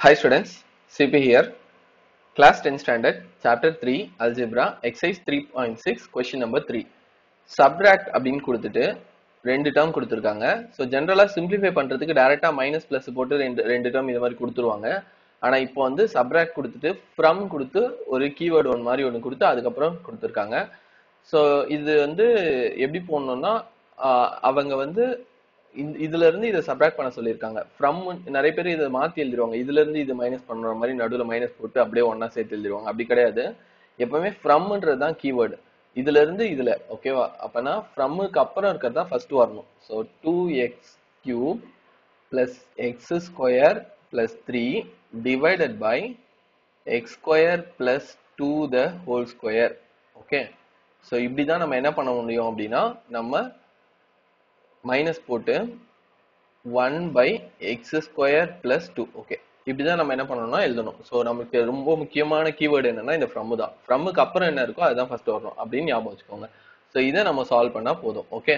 Hi students, CP here. Class 10 standard, chapter 3, algebra, exercise 3.6, question number 3. Subtract அப்படின்னு கொடுத்துட்டு ரெண்டு term கொடுத்துருக்காங்க so ஜென்ரலாக சிம்பிளிஃபை பண்ணுறதுக்கு டேரெக்டாக மைனஸ் ப்ளஸ் போட்டு ரெண்டு ரெண்டு டேர்ம் இது மாதிரி கொடுத்துருவாங்க ஆனால் இப்போ வந்து சப்ராக்ட் கொடுத்துட்டு ஃப்ரம் கொடுத்து ஒரு கீவேர்டு ஒன்று மாதிரி ஒன்று கொடுத்து அதுக்கப்புறம் கொடுத்துருக்காங்க ஸோ இது வந்து எப்படி போடணும்னா ஆஹ் அவங்க வந்து இந்த- இதுல இருந்து இதை சப்ராக்ட் பண்ண சொல்லியிருக்காங்க ஃப்ரம் நிறைய பேர் இதை மாத்தி எழுதிருவாங்க இதுல இருந்து இது மைனஸ் பண்ற மாதிரி நடுவுல மைனஸ் போட்டு அப்படியே ஒண்ணா சேர்த்து எழுதிருவாங்க அப்படி கிடையாது எப்பவுமே ஃப்ரம்ன்றது தான் கீவேர்டு இதுல இருந்து இதுல ஓகேவா அப்பனா ஃப்ரம்முக்கு அப்புறம் இருக்கிறது தான் ஃபர்ஸ்ட் வரணும் so two X cube plus X square plus three divided by X square plus two the whole square okay so இப்படி தான் நம்ம என்ன பண்ண முடியும் அப்படின்னா நம்ம மைனஸ் போட்டு one by X square plus two okay இப்படிதான் நம்ம என்ன பண்ணணும்னா எழுதணும் ஸோ நமக்கு ரொம்ப முக்கியமான கீவேர்டு என்னன்னா இந்த ஃப்ரம்மு தான் ஃப்ரம்முக்கு அப்புறம் என்ன இருக்கோ அதுதான் ஃபர்ஸ்ட் வரணும் அப்படின்னு ஞாபகம் வச்சுக்கோங்க ஸோ இதை நம்ம சால்வ் பண்ணா போதும் ஓகே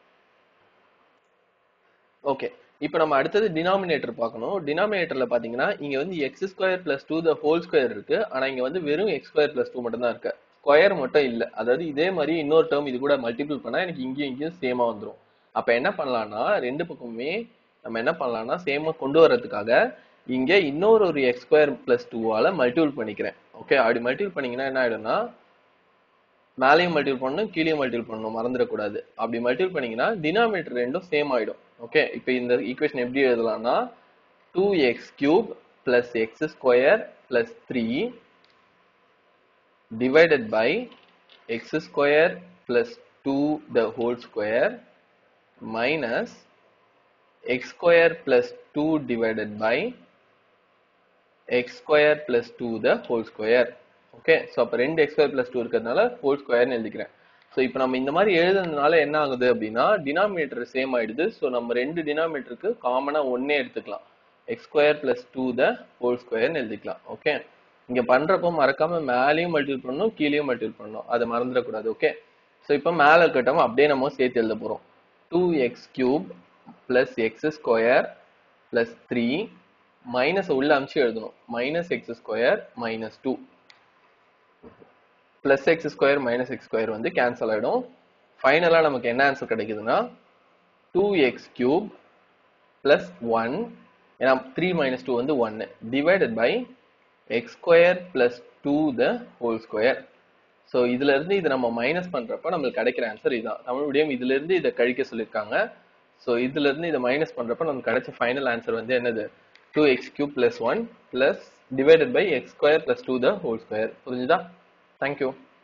ஓகே இப்போ நம்ம அடுத்தது டினாமினேட்டர் பார்க்கணும் டினாமினேட்டர்ல பாத்தீங்கன்னா இங்க வந்து X square plus two the whole square இருக்கு ஆனா இங்க வந்து வெறும் எக்ஸ் ஸ்கொயர் பிளஸ் டூ மட்டும் தான் இருக்கு ஸ்கொயர் மட்டும் இல்ல அதாவது இதே மாதிரி இன்னொரு டேர்ம் இது கூட மல்டிபிள் பண்ணா எனக்கு இங்கேயும் இங்கேயும் சேமா வந்துரும் அப்ப என்ன பண்ணலாம்னா ரெண்டு பக்கமுமே நம்ம என்ன பண்ணலாம்னா சேமா கொண்டு வர்றதுக்காக இங்க இன்னொரு ஒரு எக்ஸ் ஸ்கொயர் பிளஸ் டூவால மல்டிபிள் பண்ணிக்கிறேன் ஓகே அப்படி மல்டிபிள் பண்ணீங்கன்னா என்ன ஆயிடும்னா மேலேயும் மல்டிபிள் பண்ணணும் கீழேயும் மல்டிபிள் பண்ணணும் மறந்துடக்கூடாது அப்படி மல்டிபிள் பண்ணீங்கன்னா டினாமினேட்டர் ரெண்டும் சேம் ஆயிடும் ஓகே இப்போ இந்த ஈக்குவேஷன் எப்படி எழுதலாம்னா two X cube plus X square plus three divided by x square plus 2 the whole square minus x square plus 2 divided by x square plus 2 the whole square okay so அப்போ ரெண்டு X square plus two இருக்கிறதுனால whole ஸ்கொயர்னு எழுதிக்கிறேன் so இப்போ நம்ம இந்த மாதிரி எழுதுனதுனால என்ன ஆகுது அப்படின்னா டினாமினேட்டர் சேம் ஆயிடுது ஸோ நம்ம ரெண்டு டினாமினேட்டருக்கு காமனாக ஒன்னே எடுத்துக்கலாம் X square plus two the whole ஸ்கொயர்னு எழுதிக்கலாம் ஓகே இங்க பண்றப்போ மறக்காம மேலேயும் மல்டிபிள் பண்ணணும் கீழேயும் மல்டிபிள் பண்ணணும் அதை மறந்துடக்கூடாது ஓகே ஸோ இப்போ மேலே இருக்கட்டும் அப்படியே நம்ம சேர்த்து எழுத போறோம் two X cube plus X square plus three minus உள்ள அமிச்சு எழுதணும் minus X square minus two plus X square minus X square வந்து கேன்சல் ஆயிடும் ஃபைனலா நமக்கு என்ன ஆன்சர் கிடைக்குதுன்னா two X cube plus one ஏன்னா த்ரீ மைனஸ் டூ வந்து ஒன்னு divided by X square plus two the whole square so இதுல இருந்து இதை நம்ம மைனஸ் பண்றப்ப நம்மளுக்கு கிடைக்கிற ஆன்சர் இதுதான் தமிழ் மீடியம் இதுல இருந்து இதை கழிக்க சொல்லியிருக்காங்க ஸோ இதுல இருந்து இதை மைனஸ் பண்றப்ப நமக்கு கிடைச்ச ஃபைனல் ஆன்சர் வந்து என்னது two X cube plus one plus divided by X square plus two the whole square புரிஞ்சுதா தேங்க்யூ